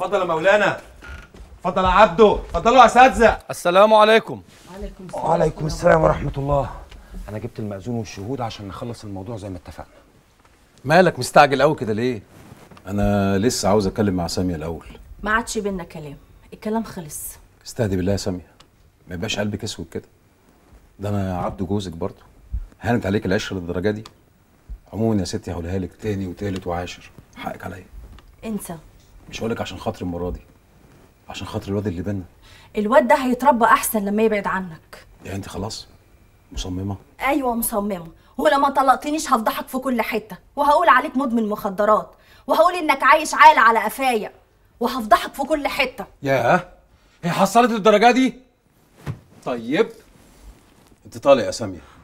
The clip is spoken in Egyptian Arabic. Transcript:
اتفضل يا مولانا اتفضل يا عبده اتفضلوا يا اساتذه السلام عليكم وعليكم السلام ورحمة الله أنا جبت المأذون والشهود عشان نخلص الموضوع زي ما اتفقنا مالك مستعجل قوي كده ليه انا لسه عاوز اتكلم مع ساميه الاول ما عادش بينا كلام الكلام خلص استهدي بالله يا ساميه ما يبقاش قلبك اسود كده ده انا عبد جوزك برضه هانت عليك العشره للدرجه دي عموما يا ستي هقولها لك تاني وتالت وعاشر حقك عليا انسى مش هقولك عشان خاطر المره دي عشان خاطر الواد اللي بينا الواد ده هيتربى احسن لما يبعد عنك يعني انت خلاص مصممه ايوه مصممه ولما طلقتنيش هفضحك في كل حته وهقول عليك مدمن مخدرات وهقول انك عايش عالة على قفايا وهفضحك في كل حته ياه هي حصلت للدرجه دي طيب انت طالع يا ساميه